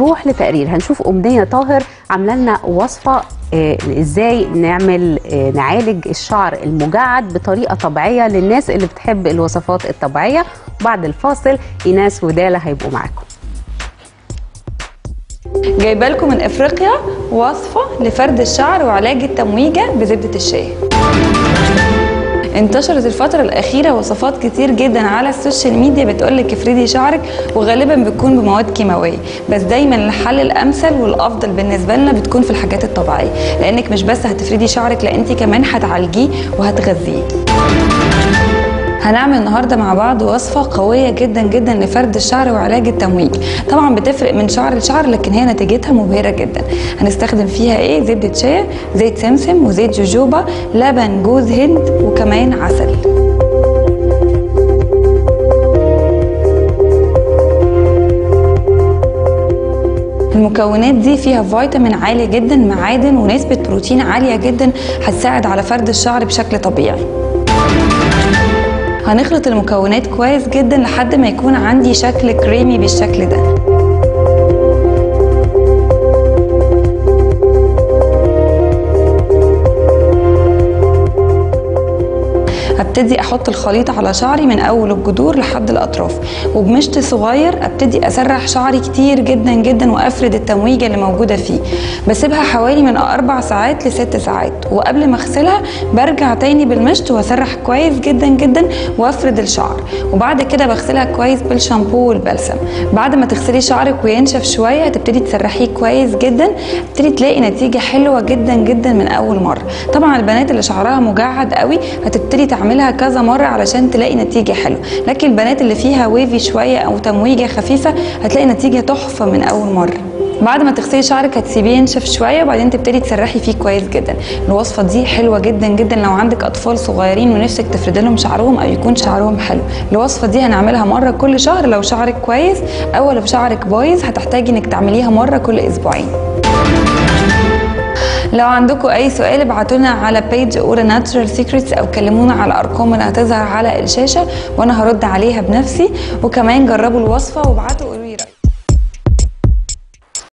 نروح لتقرير هنشوف امنيه طاهر عامله لنا وصفه آه، ازاي نعمل آه، نعالج الشعر المجعد بطريقه طبيعيه للناس اللي بتحب الوصفات الطبيعيه بعد الفاصل ايناس وداله هيبقوا معاكم جايبه لكم من افريقيا وصفه لفرد الشعر وعلاج التمويجه بزبده الشاي انتشرت الفترة الأخيرة وصفات كتير جدا على السوشيال ميديا بتقولك افردي شعرك وغالبا بتكون بمواد كيماوية بس دايما الحل الأمثل والأفضل بالنسبة لنا بتكون في الحاجات الطبيعية لأنك مش بس هتفردي شعرك لا انت كمان هتعالجيه وهتغذيه هنعمل النهارده مع بعض وصفه قويه جدا جدا لفرد الشعر وعلاج التمويج طبعا بتفرق من شعر لشعر لكن هي نتيجتها مبهره جدا هنستخدم فيها ايه زبده شيا زيت سمسم وزيت جوجوبا لبن جوز هند وكمان عسل المكونات دي فيها فيتامين عالي جدا معادن ونسبة بروتين عالية جدا هتساعد على فرد الشعر بشكل طبيعي هنخلط المكونات كويس جدا لحد ما يكون عندي شكل كريمي بالشكل ده ابتدي احط الخليط على شعري من اول الجذور لحد الاطراف وبمشط صغير ابتدي اسرح شعري كتير جدا جدا وافرد التمويجه اللي موجوده فيه بسيبها حوالي من اربع ساعات لست ساعات وقبل ما اغسلها برجع تاني بالمشط واسرح كويس جدا جدا وافرد الشعر وبعد كده بغسلها كويس بالشامبو والبلسم بعد ما تغسلي شعرك وينشف شويه هتبتدي تسرحيه كويس جدا تبتدي تلاقي نتيجه حلوه جدا جدا من اول مره طبعا البنات اللي شعرها مجعد قوي هتبتدي تعملها كذا مره علشان تلاقي نتيجه حلوه لكن البنات اللي فيها ويفي شويه او تمويجه خفيفه هتلاقي نتيجه تحفه من اول مره بعد ما تغسلي شعرك هتسيبيه ينشف شويه وبعدين تبتدي تسرحي فيه كويس جدا الوصفه دي حلوه جدا جدا لو عندك اطفال صغيرين ونفسك تفردي لهم شعرهم او يكون شعرهم حلو الوصفه دي هنعملها مره كل شهر لو شعرك كويس او لو شعرك بايظ هتحتاجي انك تعمليها مره كل اسبوعين لو عندكم اي سؤال ابعتوا لنا على بيج اورا ناتشرال سيكريتس او كلمونا على الارقام اللي هتظهر على الشاشه وانا هرد عليها بنفسي وكمان جربوا الوصفه وابعتوا قولوا لي رايكم